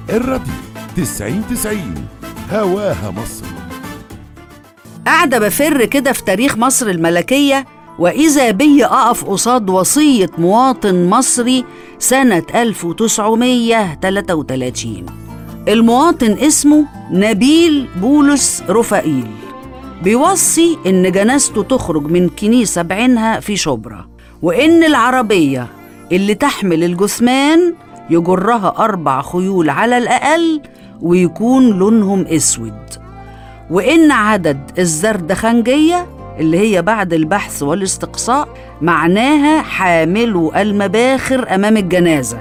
الراديو تسعين تسعين هواها مصر قاعدة بفر كده في تاريخ مصر الملكية وإذا بي أقف قصاد وصية مواطن مصري سنة 1933 المواطن اسمه نبيل بولس رفائيل بيوصي إن جنازته تخرج من كنيسة بعينها في شبرا وإن العربية اللي تحمل الجثمان يجرها أربع خيول على الأقل ويكون لونهم أسود وإن عدد الزردخنجية اللي هي بعد البحث والاستقصاء معناها حاملو المباخر أمام الجنازة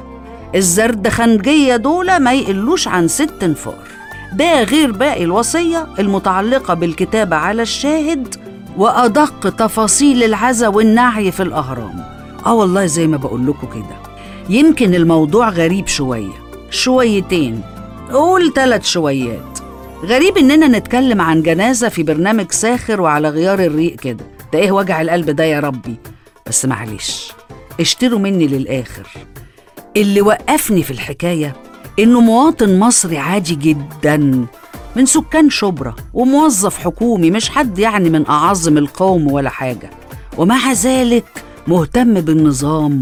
الزردخنجية دول ما يقلوش عن ست انفار ده غير باقي الوصية المتعلقة بالكتابة على الشاهد وأدق تفاصيل العزا والنعي في الأهرام آه والله زي ما بقول لكم كده يمكن الموضوع غريب شوية شويتين قول ثلاث شويات غريب إننا نتكلم عن جنازة في برنامج ساخر وعلى غيار الريق كده ده إيه وجع القلب ده يا ربي بس معلش اشتروا مني للآخر اللي وقفني في الحكاية إنه مواطن مصري عادي جدا من سكان شبرا وموظف حكومي مش حد يعني من أعظم القوم ولا حاجة ومع ذلك مهتم بالنظام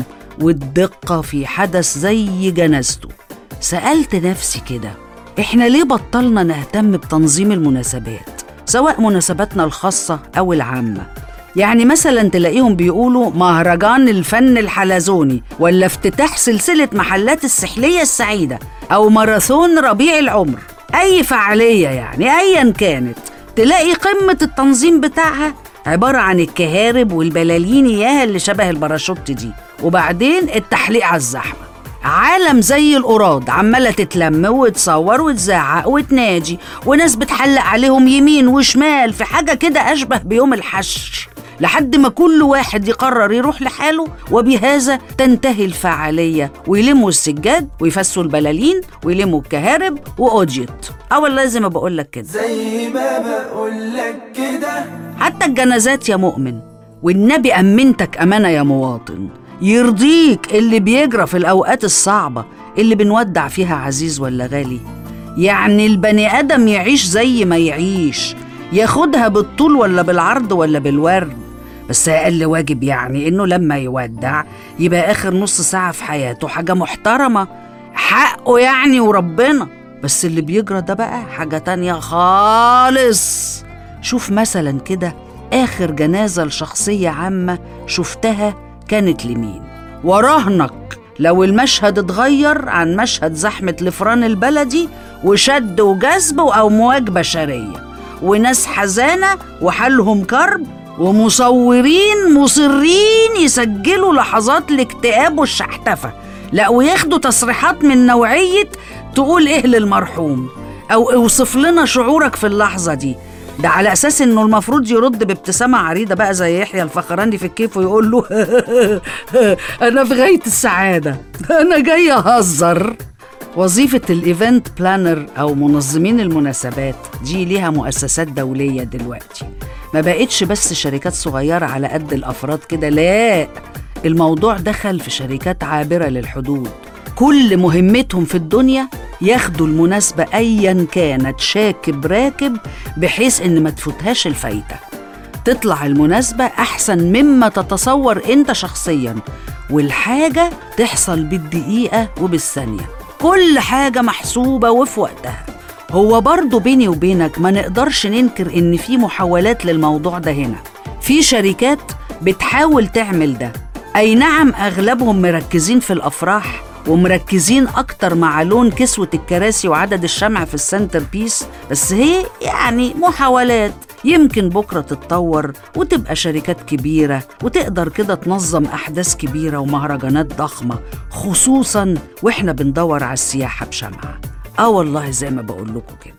والدقة في حدث زي جنازته سألت نفسي كده إحنا ليه بطلنا نهتم بتنظيم المناسبات سواء مناسباتنا الخاصة أو العامة يعني مثلا تلاقيهم بيقولوا مهرجان الفن الحلزوني ولا افتتاح سلسلة محلات السحلية السعيدة أو ماراثون ربيع العمر أي فعالية يعني أيا كانت تلاقي قمة التنظيم بتاعها عبارة عن الكهارب والبلالين إياها اللي شبه الباراشوت دي وبعدين التحليق على الزحمة عالم زي القراد عمالة تتلم وتصور وتزعق وتناجي وناس بتحلق عليهم يمين وشمال في حاجة كده أشبه بيوم الحشر لحد ما كل واحد يقرر يروح لحاله وبهذا تنتهي الفعالية ويلموا السجاد ويفسوا البلالين ويلموا الكهارب وأوديت اه والله زي ما بقول لك كده زي ما بقولك كده حتى الجنازات يا مؤمن والنبي أمنتك أمانة يا مواطن يرضيك اللي بيجرى في الأوقات الصعبة اللي بنودع فيها عزيز ولا غالي يعني البني آدم يعيش زي ما يعيش ياخدها بالطول ولا بالعرض ولا بالورد بس أقل واجب يعني إنه لما يودع يبقى آخر نص ساعة في حياته حاجة محترمة حقه يعني وربنا بس اللي بيجرى ده بقى حاجة تانية خالص شوف مثلا كده آخر جنازة لشخصية عامة شفتها كانت لمين وراهنك لو المشهد اتغير عن مشهد زحمة الفران البلدي وشد وجذب وأمواج بشرية وناس حزانة وحالهم كرب ومصورين مصرين يسجلوا لحظات الاكتئاب والشحتفة لا وياخدوا تصريحات من نوعية تقول ايه للمرحوم او اوصف لنا شعورك في اللحظة دي ده على اساس انه المفروض يرد بابتسامة عريضة بقى زي يحيى الفخراني في الكيف ويقول له انا في غاية السعادة انا جاي اهزر وظيفة الايفنت بلانر او منظمين المناسبات دي ليها مؤسسات دولية دلوقتي ما بقتش بس شركات صغيرة على قد الافراد كده لا الموضوع دخل في شركات عابرة للحدود كل مهمتهم في الدنيا ياخدوا المناسبة أيا كانت شاكب راكب بحيث إن ما تفوتهاش الفايدة تطلع المناسبة أحسن مما تتصور أنت شخصيا والحاجة تحصل بالدقيقة وبالثانية كل حاجة محسوبة وفي وقتها هو برضه بيني وبينك ما نقدرش ننكر إن في محاولات للموضوع ده هنا في شركات بتحاول تعمل ده أي نعم أغلبهم مركزين في الأفراح ومركزين أكتر مع لون كسوة الكراسي وعدد الشمع في السنتر بيس بس هي يعني محاولات يمكن بكرة تتطور وتبقى شركات كبيرة وتقدر كده تنظم أحداث كبيرة ومهرجانات ضخمة خصوصا وإحنا بندور على السياحة بشمعة آه والله زي ما بقول لكم كده